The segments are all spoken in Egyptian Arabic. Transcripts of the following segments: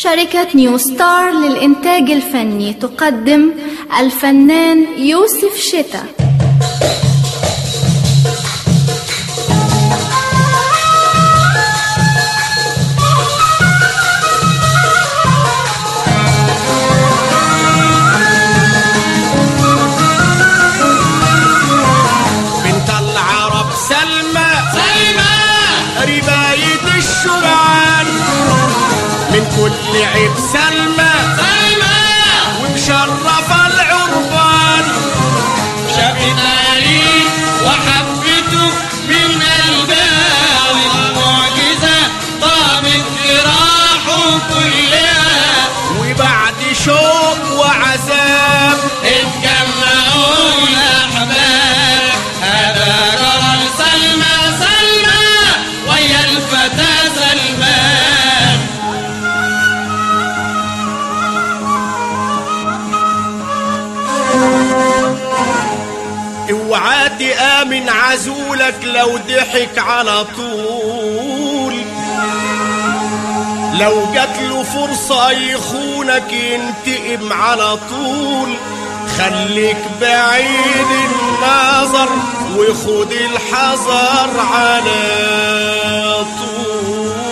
شركة نيو ستار للإنتاج الفني تقدم الفنان يوسف شتا بنت العرب سلمى سلمى رباية الشرعان من كل عيب سلمى سلمى ومشرفة العربان شافت لي وحبته من قلبها والمعجزة ضامت جراحه كلها وبعد شوق وعذاب اتجمعوا الأحباب هذا جرى لسلمى سلمى ويا الفتى سلمان اوعى تآمن عزولك لو ضحك على طول لو جات له فرصة يخونك ينتقم على طول خليك بعيد النظر وخد الحذر على طول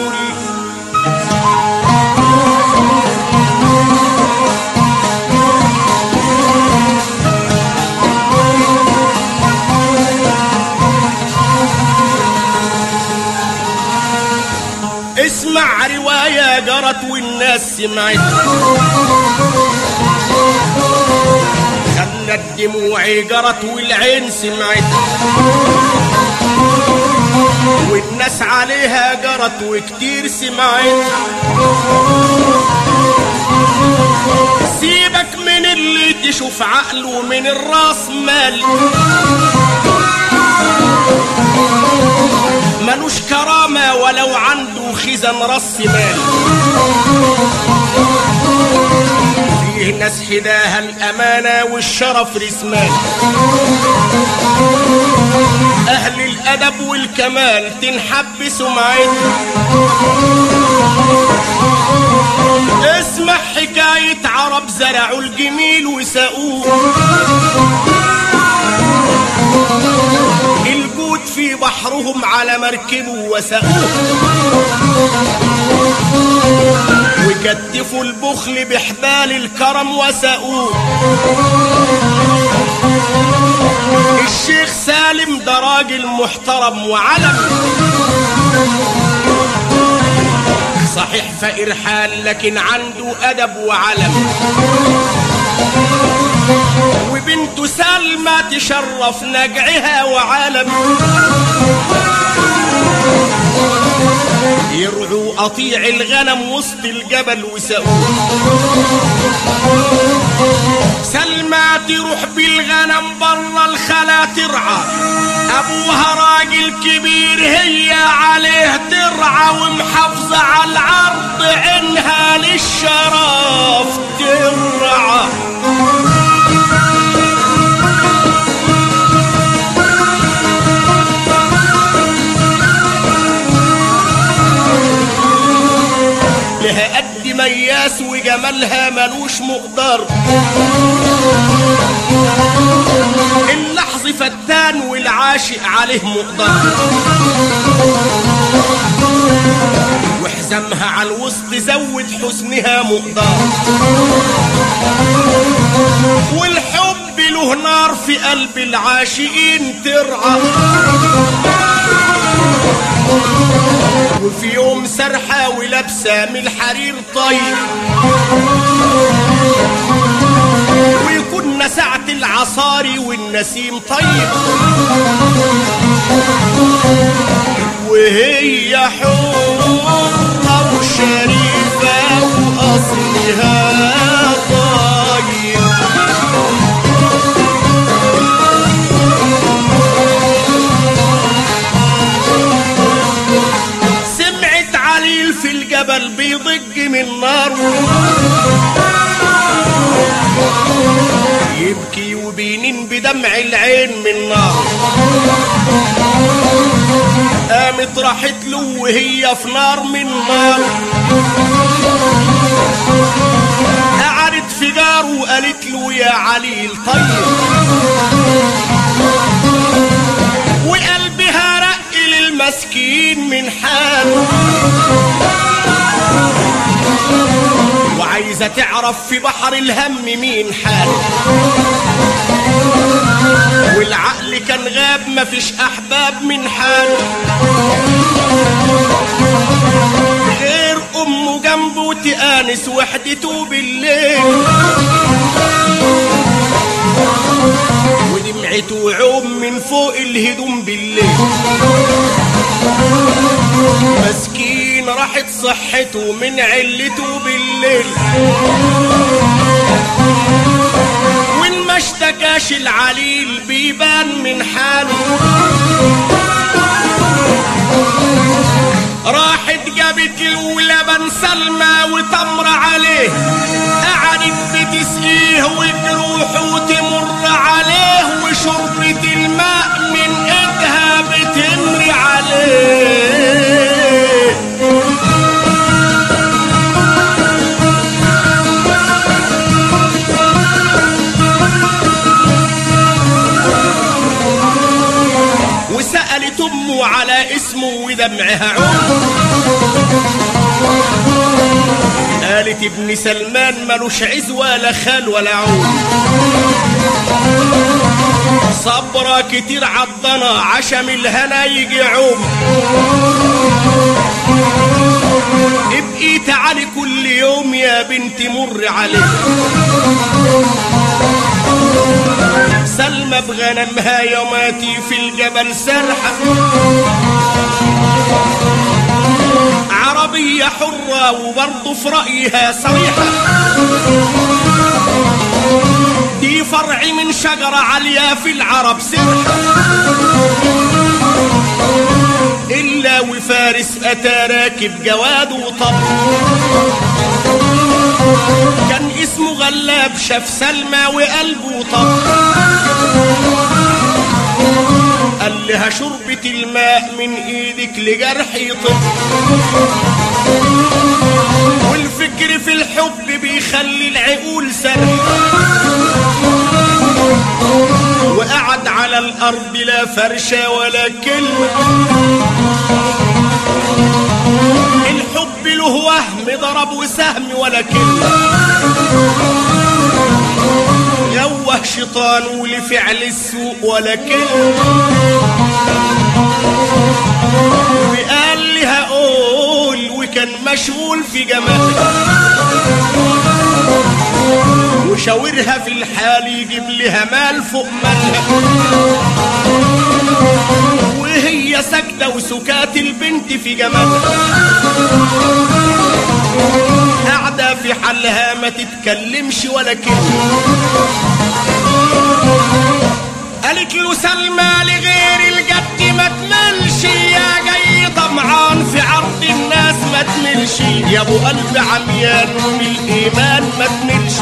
اسمع رواية جرت والناس سمعت خلت دموعي جرت والعين سمعت والناس عليها جرت وكتير سمعت سيبك من اللي تشوف عقله من الراس مال ملوش كرامة ولو عنده خزن راس مال فيه ناس حداها الأمانة والشرف رسمان أهل الأدب والكمال تنحب سمعتها اسمع حكاية عرب زرعوا الجميل وسقوه الجود في بحرهم على مركبه وسقوه وكتفوا البخل بحبال الكرم وسقوه الشيخ سالم ده راجل محترم وعلم صحيح فقير حال لكن عنده أدب وعلم وبنته سلمى تشرف نجعها وعالم يرعوا قطيع الغنم وسط الجبل وسقوه سلمى تروح بالغنم برا الخلا ترعى ابوها راجل كبير هي عليه ترعى ومحافظة على العرض عينها للشرف ترعى لها قد مياس وجمالها ملوش مقدار اللحظ فتان والعاشق عليه مقدار وحزامها على الوسط زود حسنها مقدار والحب له نار في قلب العاشقين ترعى وفي يوم سرحة ولابسة من الحرير طيب ويكون ساعة العصاري والنسيم طيب وهي حرة وشريفة وأصلها طيب سمعت عليل في الجبل بيضج من نار يبكي وبينين بدمع العين من نار قامت راحت له وهي في نار من نار قعدت في جاره وقالت له يا عليل طيب وقلبها رق للمسكين من حاله وعايزة تعرف في بحر الهم مين حاله والعقل كان غاب مفيش أحباب من حاله غير أمه جنبه تآنس وحدته بالليل ودمعته عوم من فوق الهدوم بالليل مسكين راحت صحته من علته بالليل وان ما اشتكاش العليل بيبان من حاله راحت جابت له لبن سلمى وتمر عليه قعدت بتسقيه وجروحه تمر عليه وشربة الماء من ايدها بتمر عليه وسألت أمه على اسمه ودمعها عود قالت ابن سلمان ملوش عز ولا خال ولا عود صبرة كتير عضنا عشم الهنا يجي عوم ابقي تعالي كل يوم يا بنتي مر عليه سلمى بغنمها يوماتي في الجبل سرحة عربية حرة وبرضه في رأيها صريحة دي فرع من شجرة عالية في العرب سرحة إلا وفارس أتى راكب جواد وطب كان اسمه غلاب شاف سلمى وقلبه طب قال لها شربة الماء من ايدك لجرحي طب والفكر في الحب بيخلي العقول سرح وقعد على الارض لا فرشة ولا كلمة الحب له وهم ضرب وسهم ولا كلمة يوه شيطان ولفعل السوء ولا كلمة وقال لها قول وكان مشغول في جمالها وشاورها في الحال يجيب لها مال فوق مالها وهي ساكتة وسكات البنت في جمالها قاعدة في حالها ما تتكلمش ولا كلمة قالت له سلمى لغير الجد ما تملش يا جاي طمعان في عرض الناس ما تملش يا ابو قلب عميان ومن الايمان ما تملش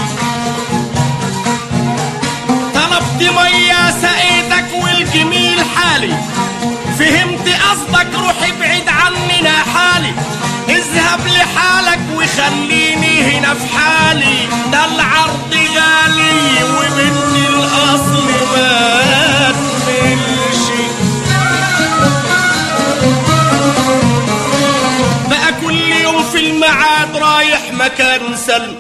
طلبت ميه سقيتك والجميل حالي فهمت قصدك روح ابعد عننا حالي اذهب لحالك وخليني هنا في حالي ده العرض غالي وبنت الاصل ما تملش بقى كل يوم في الميعاد رايح مكان سلم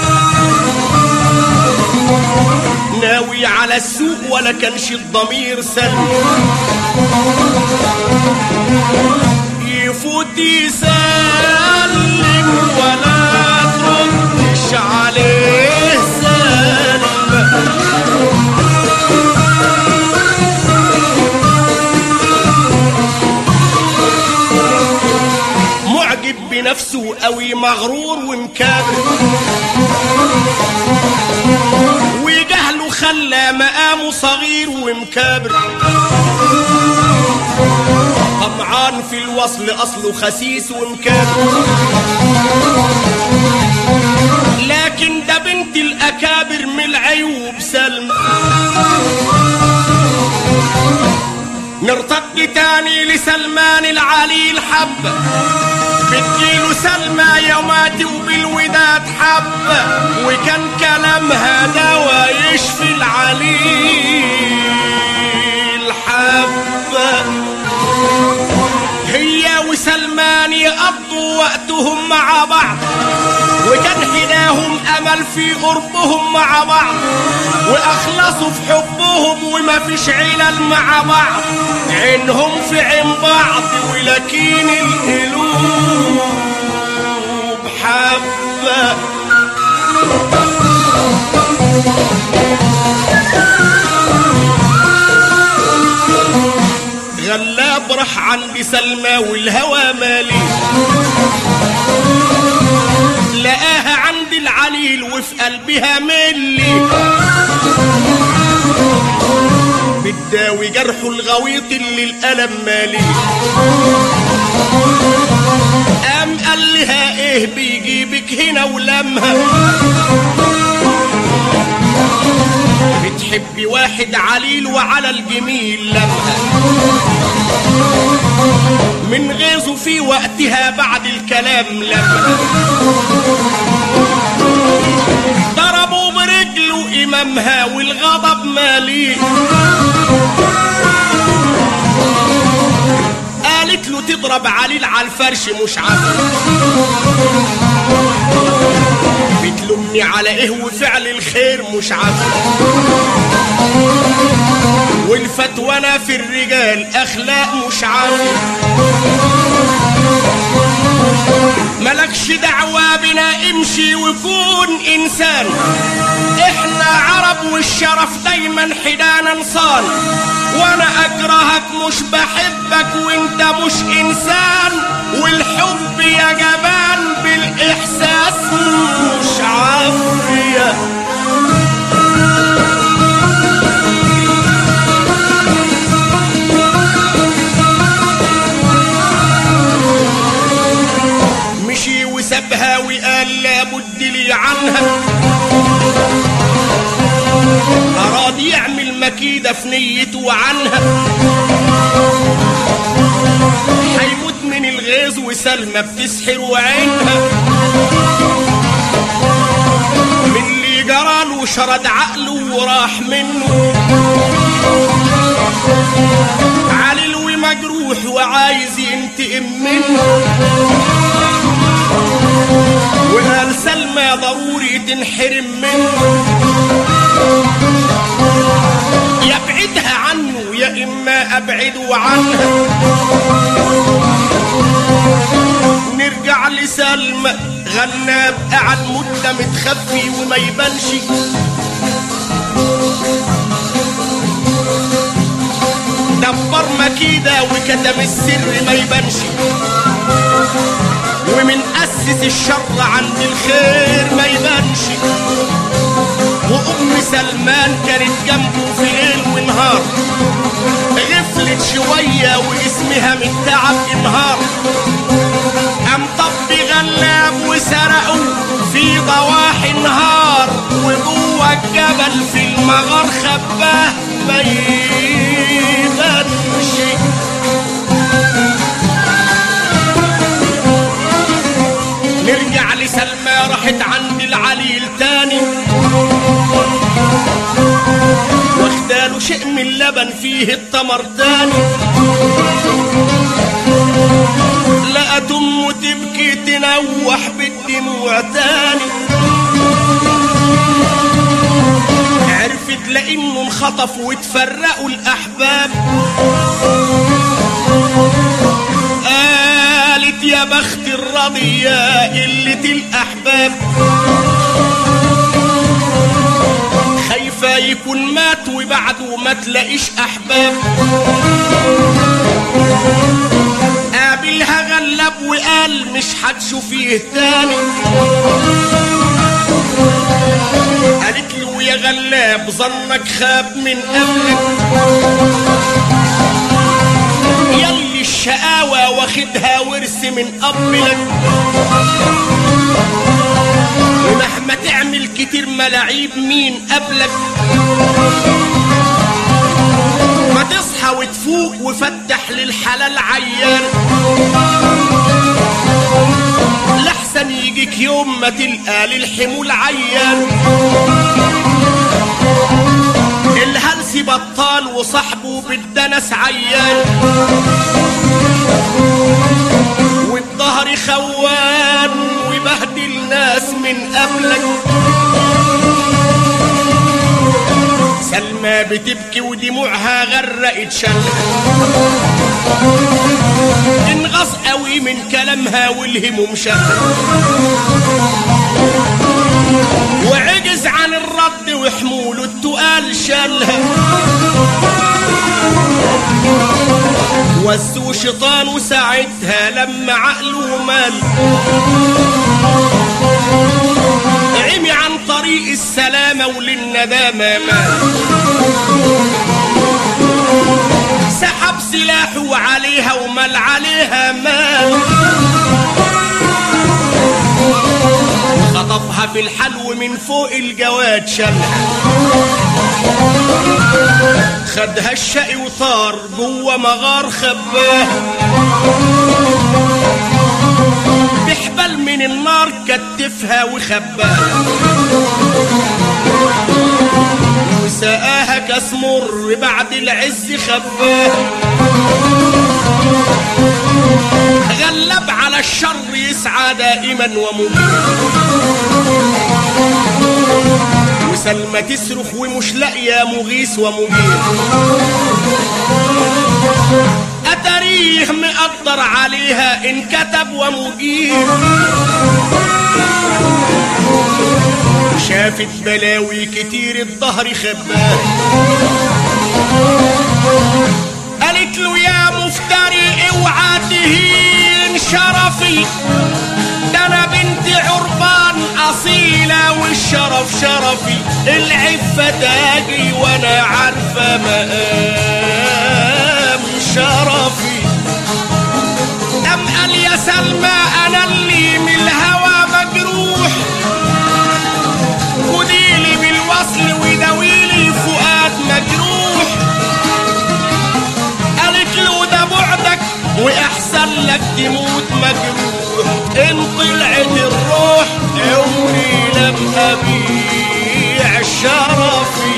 ناوي على السوق ولا كانش الضمير سلم يفوت يسلم ولا تردش عليه سلم معجب بنفسه قوي مغرور ومكابر وجهله خلى مقامه صغير ومكابر طمعان في الوصل اصله خسيس ومكابر لكن ده بنت الاكابر من العيوب سلم نرتد تاني لسلمان العلي الحب بتجيله سلمى يوماتي وبالوداد حب وكان كلامها دوا يشفي العليل حب هي وسلمان يقضوا وقتهم مع بعض وكان حداهم امل في قربهم مع بعض واخلصوا في حبهم وما فيش علل مع بعض عينهم في عين بعض ولكن القلوب حبه غلاب راح عند سلمى والهوى مالي لقاها عند العليل وفي قلبها ملي بتداوي جرحه الغويط اللي الألم مالي قام قال لها ايه بيجيبك هنا ولمها بتحبي واحد عليل وعلى الجميل لمها من غيظه في وقتها بعد الكلام لمها ضربوا برجله إمامها والغضب ماليه قالت له تضرب عليل على الفرش مش عارف بتلومني على ايه وفعل الخير مش عارف والفتوانة في الرجال اخلاق مش عارف ملكش دعوة بنا امشي وكون انسان احنا عرب والشرف دايما حدانا نصان وانا اكرهك مش بحبك وانت مش انسان والحب يا جبان بالاحساس مش عافيه مشي وسابها وقال لابد لي عنها أراد يعمل مكيدة في نيته عنها حيموت من الغيظ وسلمى بتسحر وعينها من اللي جراله شرد عقله وراح منه علي ومجروح وعايز ينتقم منه وقال سلمى ضروري تنحرم منه يبعدها عنه يا إما أبعده عنها نرجع لسلمى غناب قعد مدة متخفي وما يبانش دبر مكيدة وكتم السر ما يبانش ومن أسس الشر عند الخير ما يبانش وأم سلمان كانت جنبه في ليل ونهار غفلت شوية واسمها من تعب انهار قام طب غلاب وسرقوا في ضواحي النهار وجوه الجبل في المغار خباه ما يبانش نرجع لسلمى راحت عند العليل تاني واخداله شيء من اللبن فيه التمر تاني لقت امه تبكي تنوح بالدموع تاني عرفت لانه انخطف وتفرقوا الاحباب قالت يا بخت الرضية قلة الأحباب خايفة يكون مات وبعده ما تلاقيش أحباب قابلها غلب وقال مش هتشوفيه تاني قالت له يا غلاب ظنك خاب من قبلك يلي الشقاوة واخدها ورث من قبلك ومهما تعمل كتير ملاعيب مين قبلك ما تصحى وتفوق وفجأة بالك يوم ما تلقى للحمول عيان الهلس بطال وصاحبه بالدنس عيان والظهر خوان وبهدل ناس من قبلك سلمى بتبكي ودموعها غرقت شلها انغص قوي من كلامها والهموم شلها وعجز عن الرد وحموله التقال شالها وزوا شيطان وساعتها لما عقله مال عمي عن طريق السلامة وللندامة مال سحب سلاحه عليها ومال عليها مال خطفها في الحلو من فوق الجواد شالها خدها الشقي وطار جوه مغار خباه بحبل من النار كتفها وخباها وسقاها كاس مر بعد العز خباها غلب على الشر يسعى دائما ومبين وسلمى تصرخ ومش لاقيه مغيث ومجير أتاريه مقدر عليها إن كتب ومجير شافت بلاوي كتير الظهر خباه قالت له يا مفتري اوعى تهين شرفي ده انا بنت عربان اصيلة والشرف شرفي العفة تاجي وانا عارفة مقام شرفي أم قال يا سلمى انا اللي من الهوى مجروح خديلي بالوصل وداويلي فؤاد مجروح قالت له ده بعدك واحسن لك تموت مجروح ان طلعت الروح عمري لم ابيع شرفي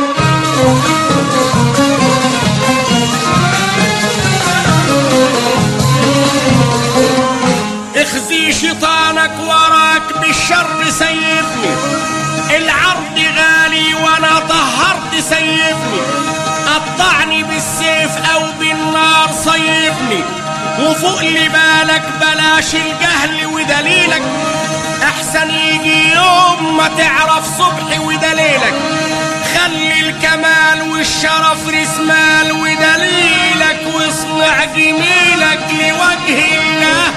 اخزي شيطانك وراك بالشر سيبني العرض غالي وانا طهرت سيبني قطعني بالسيف او بالنار صيبني وفوق لي بالك بلاش الجهل ودليلك احسن يجي يوم ما تعرف صبحي ودليلك خلي الكمال والشرف رسمال ودليلك واصنع جميلك لوجه الله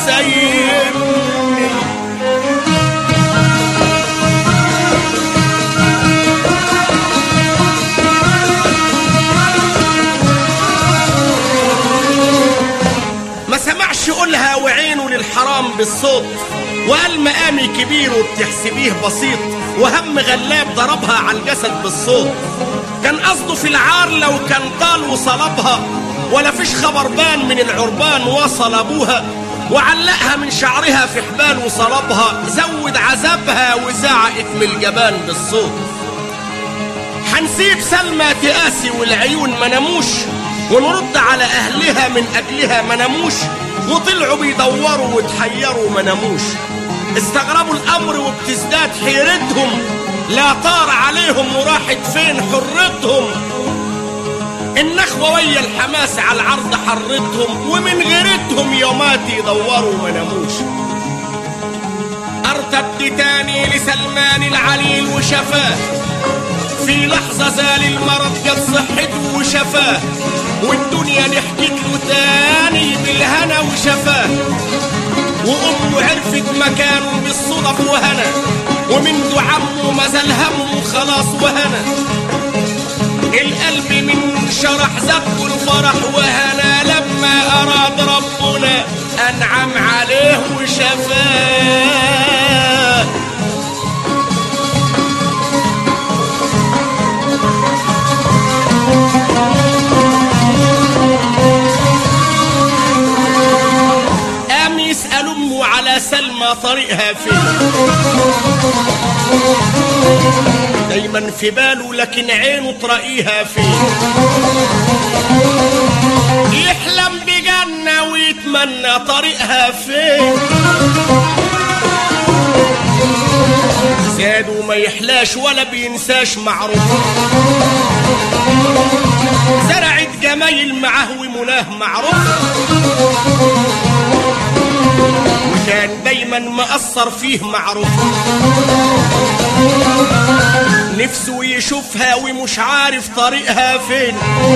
سيبني ما سمعش قولها وعينه للحرام بالصوت وقال مقامي كبير وبتحسبيه بسيط وهم غلاب ضربها على الجسد بالصوت كان قصده في العار لو كان طال وصلبها ولا فيش خبر بان من العربان وصل ابوها وعلقها من شعرها في حبال وصلبها زود عذابها وزعقت من الجبان بالصوت حنسيب سلمى تقاسي والعيون ما ناموش ونرد على اهلها من اجلها ما ناموش وطلعوا بيدوروا وتحيروا ما ناموش استغربوا الامر وبتزداد حيرتهم لا طار عليهم وراحت فين حرتهم النخوة ويا الحماس على العرض حرتهم ومن غيرتهم يومات يدوروا ما ناموش ارتد تاني لسلمان العليل وشفاه في لحظة زال المرض جت صحته وشفاه والدنيا ضحكت له تاني بالهنا وشفاه وأمه عرفت مكانه بالصدف وهنا ومن عمه ما زال همه خلاص وهنا القلب من شرح زق الفرح وهنا لما أراد ربنا أنعم عليه وشفاه قام يسأل أمه على سلمى يتمنى طريقها فين دايما في باله لكن عينه تراقيها فين يحلم بجنة ويتمنى طريقها فين زاد وما يحلاش ولا بينساش معروف زرعت جمايل معاه ومناه معروف وكان دايما مأثر فيه معروف نفسه يشوفها ومش عارف طريقها فين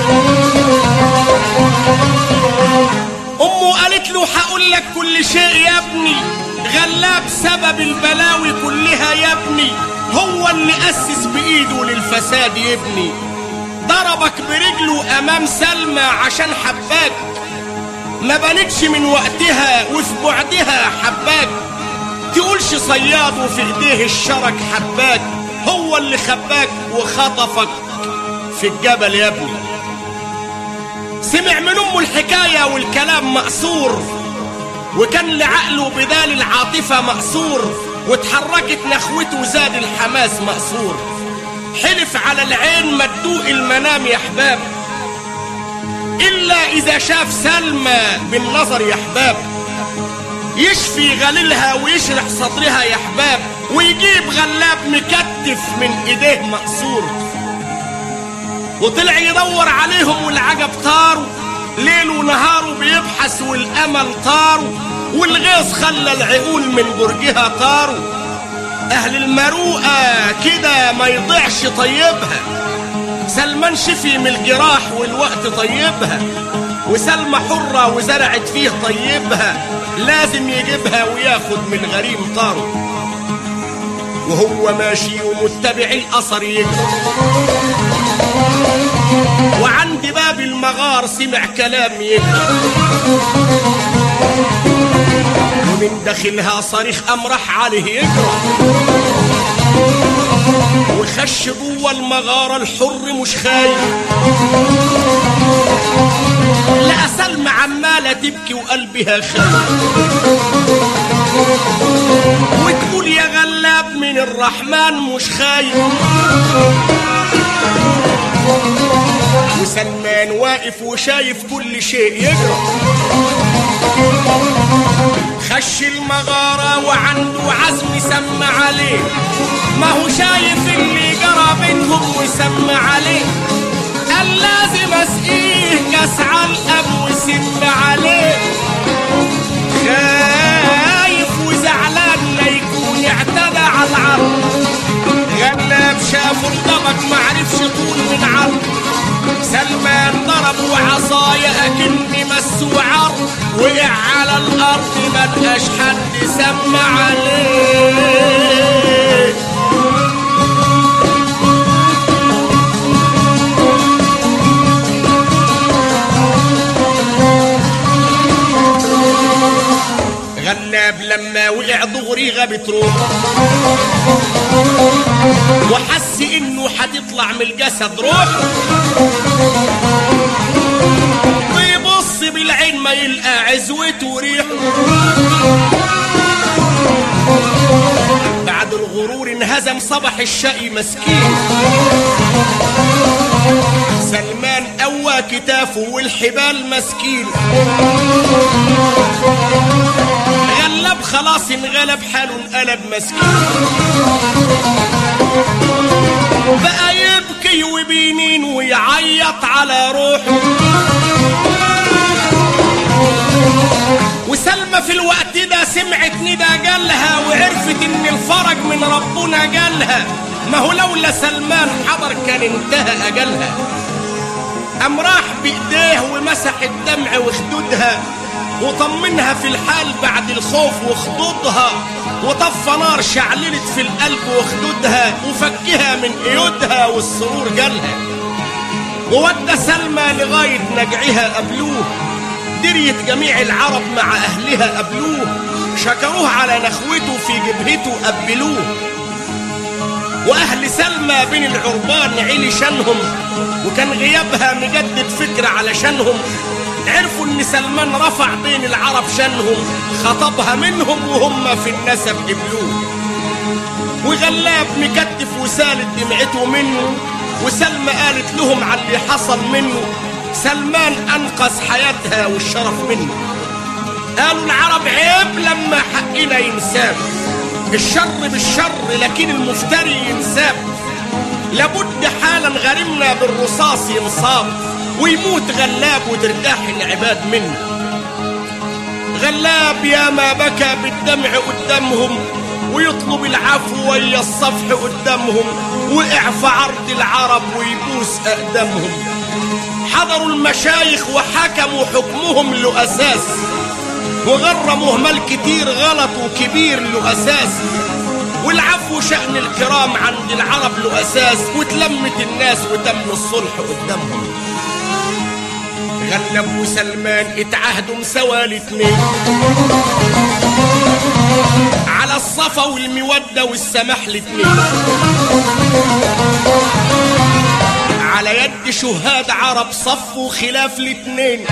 امه قالت له هقول لك كل شيء يا ابني غلاب سبب البلاوي كلها يا ابني هو اللي اسس بايده للفساد يبني ضربك برجله امام سلمى عشان حباك ما بانتش من وقتها وفي بعدها حباك تقولش صياد وفي ايديه الشرك حباك هو اللي خباك وخطفك في الجبل يا ابني سمع من امه الحكايه والكلام مقصور وكان لعقله بدال العاطفه مقصور واتحركت نخوته زاد الحماس مقصور حلف على العين ما تدوق المنام يا احباب الا اذا شاف سلمى بالنظر يا احباب يشفي غليلها ويشرح صدرها يا احباب ويجيب غلاب مكتف من ايديه مقصور وطلع يدور عليهم والعجب طاروا ليل ونهار بيبحث والامل طاروا والغيظ خلى العقول من برجها طاروا اهل المروءه كده ما يضيعش طيبها سلمان شفي من الجراح والوقت طيبها وسلمى حرة وزرعت فيه طيبها لازم يجيبها وياخد من غريم طاره وهو ماشي ومتبع الأثر يجري وعند باب المغار سمع كلام يجري ومن داخلها صريخ أمرح عليه يجري وخش جوه المغارة الحر مش خايف لقى سلمى عمالة تبكي وقلبها خايف وتقول يا غلاب من الرحمن مش خايف وسلمان واقف وشايف كل شيء يجرى خش المغارة وعنده عزم سمى عليه ما هو شايف اللي جرى بينهم وسمى عليه قال لازم اسقيه كاس علقم وسم عليه خايف وزعلان لا يكون اعتدى على العرض غلاب شافه انضبك معرفش طول من عرض سلمان ضرب وعصايا اكني مسوا عرض وقع على الارض ملقاش حد سمى عليه غلاب لما وقع دغري غابت روح وحس انه هتطلع من الجسد روح ويبص بالعين ما يلقى عزوته وريحه بعد الغرور انهزم صبح الشقي مسكين سلمان قوى كتافه والحبال مسكين غلب خلاص انغلب حاله انقلب مسكين بقى يبكي وبينين ويعيط على روحه وسلمى في الوقت ده سمعت ندى جالها وعرفت ان الفرج من ربنا جالها ما هو لولا سلمان حضر كان انتهى اجلها قام راح بايديه ومسح الدمع وخدودها وطمنها في الحال بعد الخوف وخدودها وطفى نار شعللت في القلب وخدودها وفكها من ايدها والسرور جالها وودى سلمى لغاية نجعها قبلوه دريت جميع العرب مع أهلها قبلوه شكروه على نخوته في جبهته قبلوه وأهل سلمى بين العربان علي شانهم وكان غيابها مجدد فكرة علشانهم عرفوا ان سلمان رفع بين العرب شانهم خطبها منهم وهم في النسب قبلوه وغلاب مكتف وسالت دمعته منه وسلمى قالت لهم على اللي حصل منه سلمان انقذ حياتها والشرف منه قالوا العرب عيب لما حقنا ينساب الشر بالشر لكن المفتري ينساب لابد حالا غريمنا بالرصاص ينصاب ويموت غلاب وترتاح العباد منه غلاب يا ما بكى بالدمع قدامهم ويطلب العفو ويا الصفح قدامهم وقع في عرض العرب ويبوس أقدامهم حضروا المشايخ وحكموا حكمهم له أساس وغرموا مال كتير غلط وكبير له أساس والعفو شأن الكرام عند العرب له أساس وتلمت الناس وتم الصلح قدامهم غلب وسلمان اتعهدوا سوا الاتنين على الصفا والمودة والسماح الاتنين على يد شهاد عرب صفوا خلاف الاتنين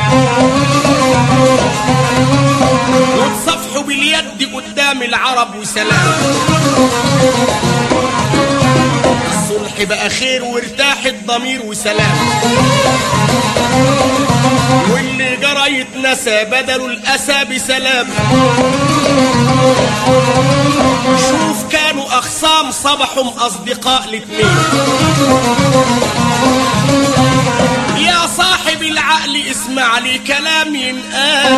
وتصفحوا باليد قدام العرب وسلام الصلح بقى خير وارتاح الضمير وسلام واللي جرى يتنسى بدلوا الأسى بسلام شوف كانوا أخصام صبحهم أصدقاء الاتنين يا صاحب العقل اسمع لي كلام ينقال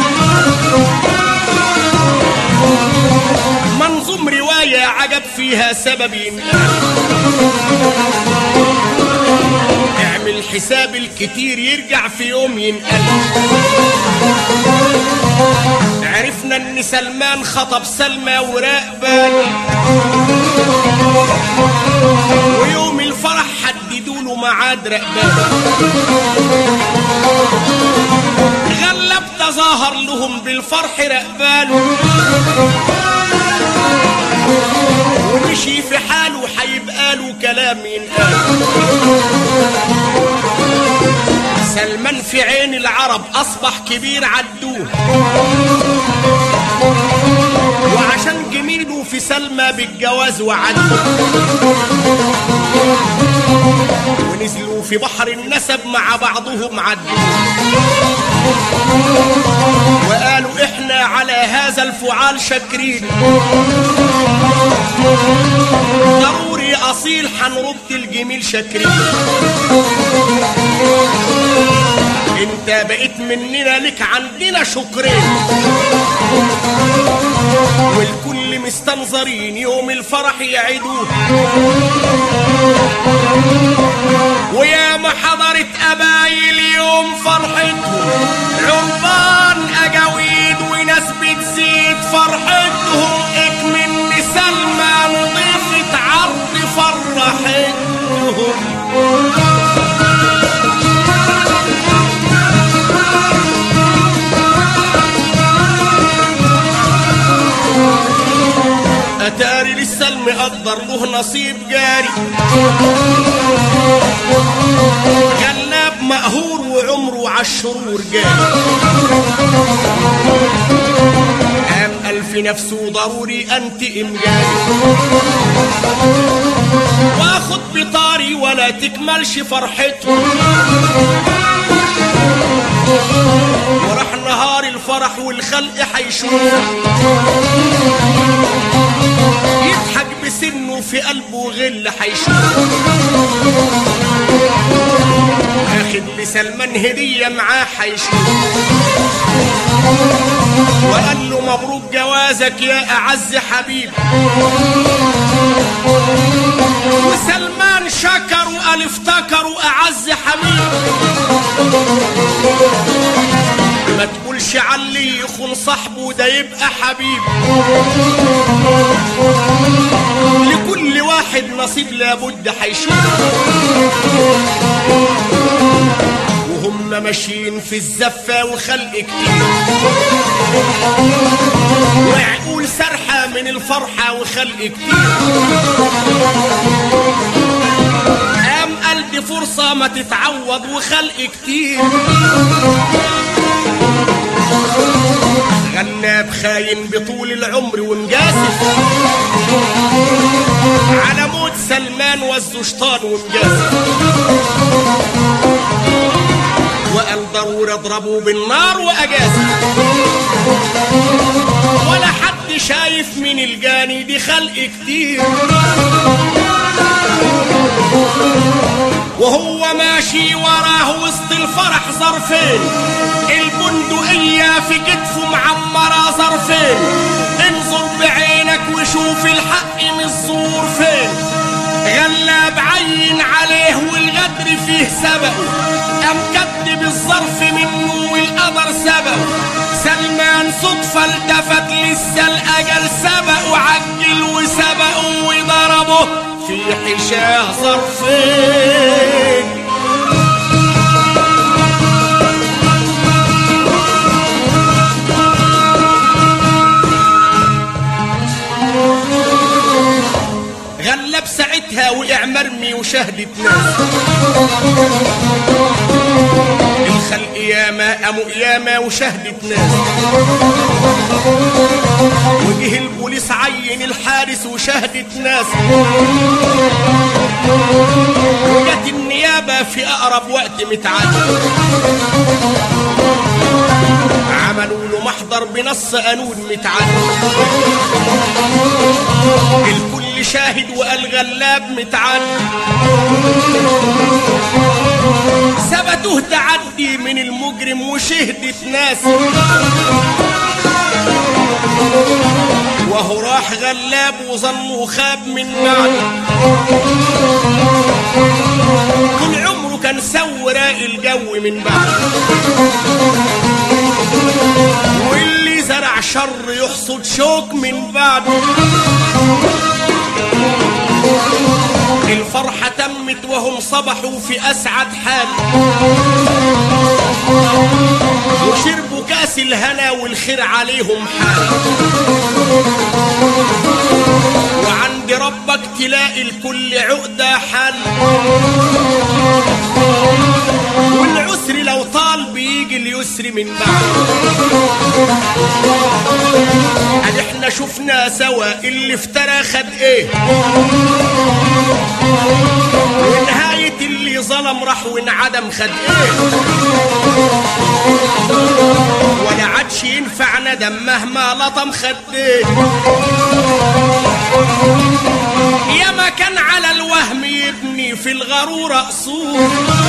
منظوم رواية عجب فيها سبب ينقال اعمل حساب الكتير يرجع في يوم ينقل عرفنا ان سلمان خطب سلمى وراقبان ويوم الفرح حددوا له ميعاد رقبان غلب تظاهر لهم بالفرح رقبان ومشي في حاله حيبقى له كلام ينقال سلمان في عين العرب أصبح كبير عدوه وعشان جميله في سلمى بالجواز وعدوه ونزلوا في بحر النسب مع بعضهم عدوه وقالوا احنا على هذا الفعال شاكرين ضروري اصيل حنرد الجميل شاكرين انت بقيت مننا لك عندنا شكرين والكل مستنظرين يوم الفرح يعيدوه ويا ما حضرت قبايل يوم فرحتهم عربان اجاويد وناس بتزيد فرحتهم اكمن سلمى نضيفة عرض فرحتهم اتاري لسه المقدر له نصيب جاري غلاب مقهور وعمره عالشرور جاري قام قال في نفسه ضروري انتقم جاري واخد بطاري ولا تكملش فرحته وراح نهار الفرح والخلق حيشوف يضحك بسنه في قلبه غل حيشوف اخد لسلمان هدية معاه حيشوف وقال له مبروك جوازك يا اعز حبيب وسلمان شكر وقال افتكروا اعز حبيب ما تقولش علي يخون صاحبه ده يبقى حبيب لكل واحد نصيب لابد حيشوف وهم ماشيين في الزفة وخلق كتير وعقول سرحة من الفرحة وخلق كتير قام قلبي فرصة ما تتعوض وخلق كتير غناب خاين بطول العمر ومجاسف على موت سلمان والزشطان ومجاسف وقال ضروري اضربه بالنار واجازف ولا حد شايف من الجاني دي خلق كتير وهو ماشي وراه وسط الفرح ظرفين البندقية في كتفه معمرة ظرفين انظر بعينك وشوف الحق من الزور فين غلاب عين عليه والغدر فيه سبقه قام كتب الظرف منه والقمر سبقه سلمان صدفة التفت لسه الأجل سبقه عجل وسبقه وضربه في حشاه ظرفين غلب ساعتها وقع مرمي وشهدت ناس الخلق ياما قاموا ياما وشهدت ناس وجه البوليس عين الحارس وشهدت ناس وجت النيابة في أقرب وقت متعدد عملوا له محضر بنص قانون متعدد الكل شاهد وقال غلاب متعدد ثبتوه تعدي من المجرم وشهدت ناس وهو راح غلاب وظنه خاب من بعد طول عمره كان سوراق الجو من بعد واللي زرع شر يحصد شوك من بعد الفرحة تمت وهم صبحوا في أسعد حال وشربوا كاس الهنا والخير عليهم حال وعند ربك تلاقي الكل عقدة حل والعسر لو طال بيجي اليسر من بعد قال احنا شفنا سوا اللي افترى خد ايه ونهاية اللي ظلم راح وانعدم خد ايه ولا عادش ينفع ندم مهما لطم خد ايه يا ما كان على الوهم يبني في الغرورة قصور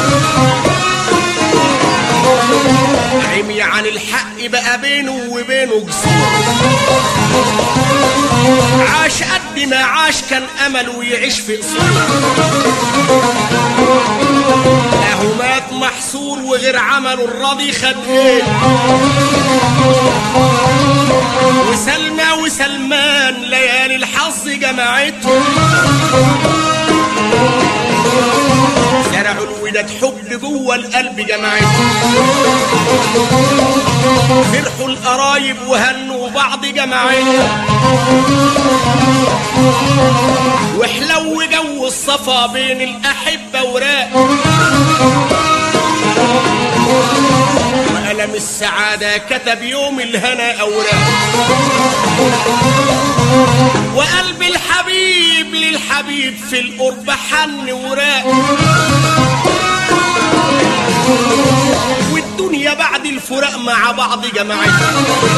عمي عن الحق بقى بينه وبينه جسور عاش قد ما عاش كان امله يعيش في قصور اهو مات محصور وغير عمله الراضي خد ايه وسلمى وسلمان ليالي الحظ جمعتهم زرعوا الوداد حب جوه القلب جمعتهم فرحوا القرايب وهنوا بعض جمعتهم وحلو جو الصفا بين الأحبة وراق وألم السعادة كتب يوم الهنا أوراق وقلب الحبيب للحبيب في القرب حن وراق والدنيا بعد الفراق مع بعض جماعتها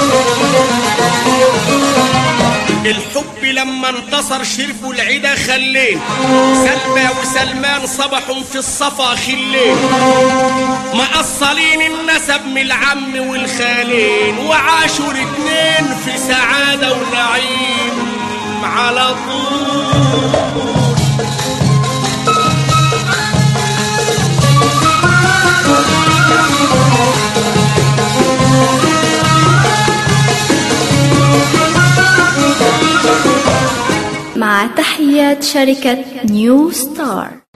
الحب لما انتصر شرفوا العدا خلين سلمى وسلمان صبحوا في الصفا خلين مقصلين النسب من العم والخالين وعاشوا الاتنين في سعادة ونعيم على طول مع تحيات شركة نيو ستار